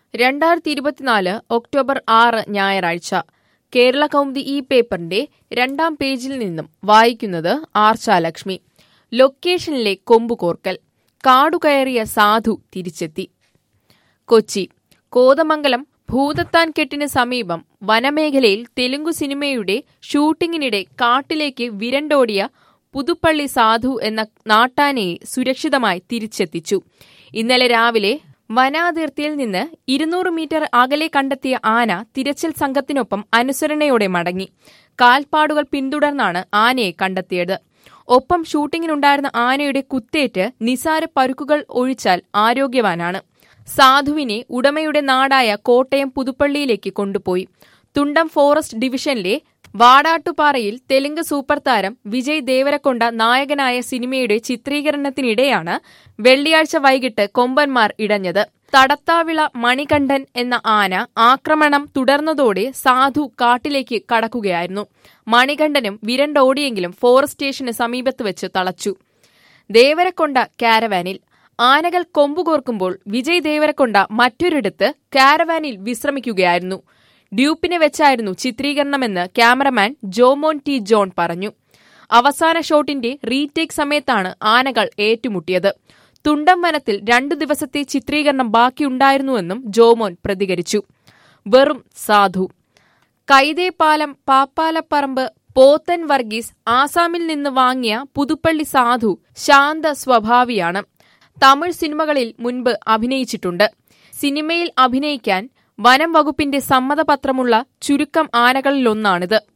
രണ്ടായിരത്തി ഇരുപത്തിനാല് ഒക്ടോബർ ആറ് ഞായറാഴ്ച കേരള കൗമുദി ഈ പേപ്പറിന്റെ രണ്ടാം പേജിൽ നിന്നും വായിക്കുന്നത് ആർച്ചാലക്ഷ്മി ലൊക്കേഷനിലെ കൊമ്പുകോർക്കൽ കാടുകയറിയ സാധു തിരിച്ചെത്തി കൊച്ചി കോതമംഗലം ഭൂതത്താൻ കെട്ടിന് സമീപം വനമേഖലയിൽ തെലുങ്കു സിനിമയുടെ ഷൂട്ടിങ്ങിനിടെ കാട്ടിലേക്ക് വിരണ്ടോടിയ പുതുപ്പള്ളി സാധു എന്ന നാട്ടാനയെ സുരക്ഷിതമായി തിരിച്ചെത്തിച്ചു ഇന്നലെ രാവിലെ വനാതിർത്തിയിൽ നിന്ന് ഇരുന്നൂറ് മീറ്റർ അകലെ കണ്ടെത്തിയ ആന തിരച്ചിൽ സംഘത്തിനൊപ്പം അനുസരണയോടെ മടങ്ങി കാൽപ്പാടുകൾ പിന്തുടർന്നാണ് ആനയെ കണ്ടെത്തിയത് ഒപ്പം ഷൂട്ടിങ്ങിനുണ്ടായിരുന്ന ആനയുടെ കുത്തേറ്റ് നിസാര പരുക്കുകൾ ഒഴിച്ചാൽ ആരോഗ്യവാനാണ് സാധുവിനെ ഉടമയുടെ നാടായ കോട്ടയം പുതുപ്പള്ളിയിലേക്ക് കൊണ്ടുപോയി തുണ്ടം ഫോറസ്റ്റ് ഡിവിഷനിലെ വാടാട്ടുപാറയിൽ തെലുങ്ക് സൂപ്പർ താരം വിജയ് ദേവരക്കൊണ്ട നായകനായ സിനിമയുടെ ചിത്രീകരണത്തിനിടെയാണ് വെള്ളിയാഴ്ച വൈകിട്ട് കൊമ്പന്മാർ ഇടഞ്ഞത് തടത്താവിള മണികണ്ഠൻ എന്ന ആന ആക്രമണം തുടർന്നതോടെ സാധു കാട്ടിലേക്ക് കടക്കുകയായിരുന്നു മണികണ്ഠനും വിരണ്ടോടിയെങ്കിലും ഫോറസ്റ്റ് സ്റ്റേഷന് സമീപത്ത് വെച്ച് തളച്ചു ദേവരക്കൊണ്ട കാരവാനിൽ ആനകൾ കൊമ്പുകോർക്കുമ്പോൾ വിജയ് ദേവരക്കൊണ്ട മറ്റൊരിടത്ത് കാരവാനിൽ വിശ്രമിക്കുകയായിരുന്നു ഡ്യൂപ്പിനെ വെച്ചായിരുന്നു ചിത്രീകരണമെന്ന് ക്യാമറമാൻ ജോമോൻ ടി ജോൺ പറഞ്ഞു അവസാന ഷോട്ടിന്റെ റീടേക്ക് സമയത്താണ് ആനകൾ ഏറ്റുമുട്ടിയത് തുണ്ടം വനത്തിൽ രണ്ടു ദിവസത്തെ ചിത്രീകരണം ബാക്കിയുണ്ടായിരുന്നുവെന്നും ജോമോൻ പ്രതികരിച്ചു വെറും സാധു കൈതേപ്പാലം പാപ്പാലപ്പറമ്പ് പോത്തൻ വർഗീസ് ആസാമിൽ നിന്ന് വാങ്ങിയ പുതുപ്പള്ളി സാധു ശാന്ത സ്വഭാവിയാണ് തമിഴ് സിനിമകളിൽ മുൻപ് അഭിനയിച്ചിട്ടുണ്ട് സിനിമയിൽ അഭിനയിക്കാൻ വനം വകുപ്പിന്റെ സമ്മതപത്രമുള്ള ചുരുക്കം ആനകളിലൊന്നാണിത്